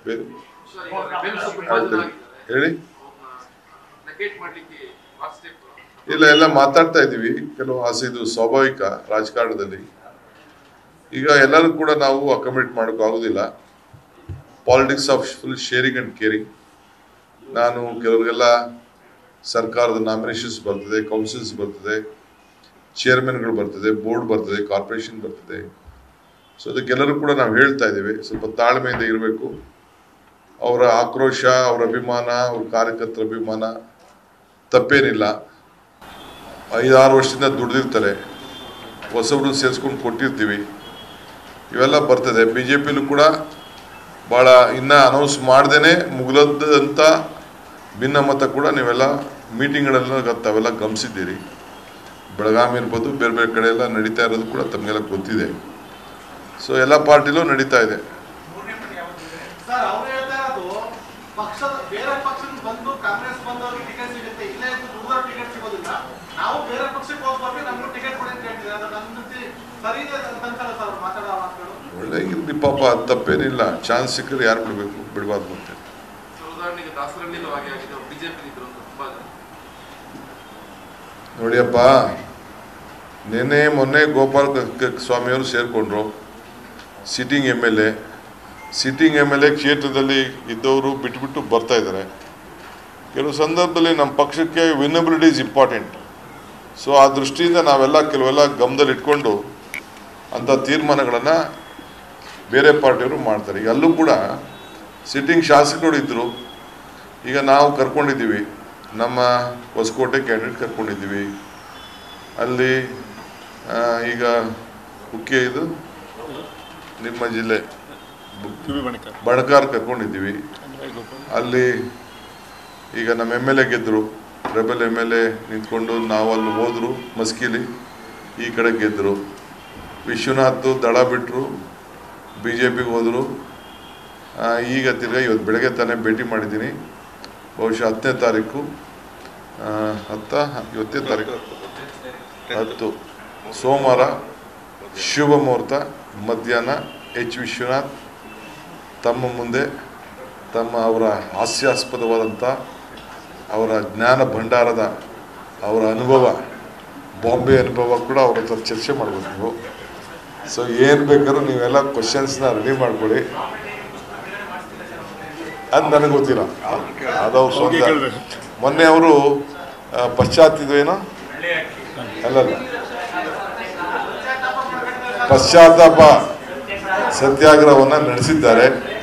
ಬೇರೆ ಸರ್, ಈಗ ರೆಬೆಲ್ಸ್ ವಿಭಜನೆ ಹೇಳಿ ನೆಗೆಟ್ ಮಾಡ್ಲಿಕ್ಕೆ ಫಾಸ್ಟ್ ಸ್ಟೆಪ್ ಇಲ್ಲ ಎಲ್ಲ ಮಾತಾಡ್ತಾ ಇದ್ದೀವಿ ಕೆಲವು ಆಸೆ ಇದು ಸ್ವಾಭಾವಿಕ ರಾಜಕಾರಣದಲ್ಲಿ ಈಗ ಎಲ್ಲರೂ ಕೂಡ ನಾವು ಅಕಮಿಟ್ ಮಾಡೋಕೆ ಆಗೋದಿಲ್ಲ politics of full sharing and caring ನಾನು ಕೆಲವರಿಗೆಲ್ಲ ಸರ್ಕಾರದ ನಾಮಿನೇಷನ್ಸ್ ಬರ್ತದೆ ಕೌನ್ಸಿಲ್ಸ್ ಬರ್ತದೆ ಚೇರ್ಮನ್ಗಳು ಬರ್ತದೆ ಬೋರ್ಡ್ ಬರ್ತದೆ ಕಾರ್ಪೊರೇಷನ್ ಬರ್ತದೆ ಸೊ ಅದಕ್ಕೆಲ್ಲರೂ ಕೂಡ ನಾವು ಹೇಳ್ತಾ ಇದ್ದೀವಿ ಸ್ವಲ್ಪ ತಾಳ್ಮೆಯಿಂದ ಇರಬೇಕು ಅವರ ಆಕ್ರೋಶ ಅವರ ಅಭಿಮಾನ ಅವ್ರ ಕಾರ್ಯಕರ್ತರ ಅಭಿಮಾನ ತಪ್ಪೇನಿಲ್ಲ ಐದಾರು ವರ್ಷದಿಂದ ದುಡ್ದಿರ್ತಾರೆ ಹೊಸಬ್ರನ್ನ ಸೇರಿಸ್ಕೊಂಡು ಕೊಟ್ಟಿರ್ತೀವಿ ಇವೆಲ್ಲ ಬರ್ತದೆ ಬಿ ಜೆ ಪಿಲೂ ಕೂಡ ಭಾಳ ಇನ್ನೂ ಅನೌನ್ಸ್ ಮಾಡ್ದೇ ಮುಗಿಲದ್ದಂಥ ಭಿನ್ನಮತ ಕೂಡ ನೀವೆಲ್ಲ ಮೀಟಿಂಗ್ಗಳೆಲ್ಲ ತಾವೆಲ್ಲ ಗಮನಿಸಿದ್ದೀರಿ ಬೆಳಗಾವಿ ಇರ್ಬೋದು ಬೇರೆ ಬೇರೆ ಕಡೆ ಎಲ್ಲ ನಡೀತಾ ಇರೋದು ಕೂಡ ತಮಗೆಲ್ಲ ಗೊತ್ತಿದೆ ಸೊ ಎಲ್ಲ ಪಾರ್ಟಿಲೂ ನಡೀತಾ ಇದೆ ಸರ್ ಅವ್ರು ಹೇಳ್ತಾ ಇರೋದು ಪಕ್ಷದ ಬೇರೆ ಪಕ್ಷದ ಬಂದು ಕಾಂಗ್ರೆಸ್ ಬಂದವ್ರಿಗೆ ಟಿಕೆಟ್ ಸಿಗುತ್ತೆ ಇಲ್ಲೇ ಇದ್ದು ದುಡ್ದವ್ರ ಟಿಕೆಟ್ ಸಿಗೋದಿಲ್ಲ ನಾವು ಬೇರೆ ಪಕ್ಷಕ್ಕೆ ಹೋಗ್ಬಾರ್ದು ನಮ್ಗೂ ಟಿಕೆಟ್ ಕೊಡಿ ಅಂತ ಹೇಳ್ತಿದ್ದಾರೆ ಅದು ನನ್ನ ಜೊತೆ ಸರಿ ಇದೆ ಅಂತ ಅನ್ಸಲ್ಲ ಸರ್ ಅವ್ರು ಮಾತಾಡೋ ಮಾತುಗಳು ಒಳ್ಳೆ ಇರಲಿ ಪಾಪ ಅದು ತಪ್ಪೇನಿಲ್ಲ ಚಾನ್ಸ್ ಸಿಕ್ಕರೆ ಯಾರು ಬಿಡಬೇಕು ಬಿಡಬಾರ್ದು ಅಂತ ಸೊ ಉದಾಹರಣೆಗೆ ದಾಸರಳ್ಳಿಲೂ ಹಾಗೆ ಆಗಿದೆ ಬಿಜೆಪಿ ಇದ್ರು ಅಂತ ತುಂಬಾ ಜನ ನೋಡಿಯಪ್ಪ ನಿನ್ನೆ ಮೊನ್ನೆ ಗೋಪಾಲ್ ಕ- ಕ- ಸ್ವಾಮಿಯವರು ಸೇರಿಕೊಂಡ್ರು sitting M L A sitting M L A ಕ್ಷೇತ್ರದಲ್ಲಿ ಇದ್ದವರು ಬಿಟ್ಬಿಟ್ಟು ಬರ್ತಾ ಇದ್ದಾರೆ ಕೆಲವು ಸಂದರ್ಭದಲ್ಲಿ ನಮ್ಮ ಪಕ್ಷಕ್ಕೆ ವಿನಬಿಲಿಟಿ ಇಸ್ ಇಂಪಾರ್ಟೆಂಟ್ ಸೊ ಆ ದೃಷ್ಟಿಯಿಂದ ನಾವೆಲ್ಲ ಕೆಲವೆಲ್ಲ ಗಮನದಲ್ಲಿ ಇಟ್ಕೊಂಡು ಅಂಥ ತೀರ್ಮಾನಗಳನ್ನು ಬೇರೆ ಪಾರ್ಟಿಯವರು ಮಾಡ್ತಾರೆ ಈಗ ಅಲ್ಲೂ ಕೂಡ ಸಿಟ್ಟಿಂಗ್ ಶಾಸಕರು ಇದ್ದರು ಈಗ ನಾವು ಕರ್ಕೊಂಡಿದ್ದೀವಿ ನಮ್ಮ ಹೊಸಕೋಟೆ ಕ್ಯಾಂಡಿಡೇಟ್ ಕರ್ಕೊಂಡಿದ್ದೀವಿ ಅಲ್ಲಿ ಆ, ಈಗ ಮುಖ್ಯ ಇದು ನಿಮ್ಮ ಜಿಲ್ಲೆ ಬಣಕಾರ್ ಕರ್ಕೊಂಡಿದ್ದೀವಿ ಅಲ್ಲಿ ಈಗ ನಮ್ಮ ಎಮ್ ಎಲ್ ಎ ಗೆದ್ದರು ರೆಬಲ್ ಎಮ್ ಎಲ್ ಎ ನಿಂತ್ಕೊಂಡು ನಾವು ಅಲ್ಲಿ ಹೋದ್ರು ಮಸ್ಕಿಲಿ ಈ ಕಡೆ ಗೆದ್ದರು ವಿಶ್ವನಾಥ್ ದಳ ಬಿಟ್ಟರು ಬಿ ಜೆ ಪಿಗೆ ಹೋದರು ಈಗ ತಿರ್ಗಾ ಇವತ್ತು ಬೆಳಗ್ಗೆ ತಾನೇ ಭೇಟಿ ಮಾಡಿದ್ದೀನಿ ಬಹುಶಃ ಹತ್ತನೇ ತಾರೀಕು ಆ, ಹತ್ತ ಇವತ್ತನೇ ತಾರೀಕು ಹತ್ತು ಸೋಮವಾರ ಶುಭ ಮುಹೂರ್ತ ಮಧ್ಯಾಹ್ನ ಎಚ್ ವಿಶ್ವನಾಥ್ ತಮ್ಮ ಮುಂದೆ ತಮ್ಮ ಅವರ ಹಾಸ್ಯಾಸ್ಪದವಾದಂಥ ಅವರ ಜ್ಞಾನ ಭಂಡಾರದ ಅವರ ಅನುಭವ ಬಾಂಬೆ ಅನುಭವ ಕೂಡ ಅವ್ರ ಹತ್ರ ಚರ್ಚೆ ಮಾಡ್ಬೋದು ನೀವು ಸೊ ಏನು ಬೇಕಾದ್ರೂ ನೀವೆಲ್ಲ ಕ್ವಶನ್ಸ್ನ ರೆಡಿ ಮಾಡ್ಕೊಳ್ಳಿ ಅದು ನನಗೆ ಗೊತ್ತಿಲ್ಲ ಅದವ್ರು ಸ್ವಂತ ಮೊನ್ನೆ ಅವರು ಪಶ್ಚಾತ್ ಏನೋ ಅಲ್ಲಲ್ಲ ಪಶ್ಚಾತ್ತಾಪ ಸತ್ಯಾಗ್ರಹವನ್ನು ನಡೆಸಿದ್ದಾರೆ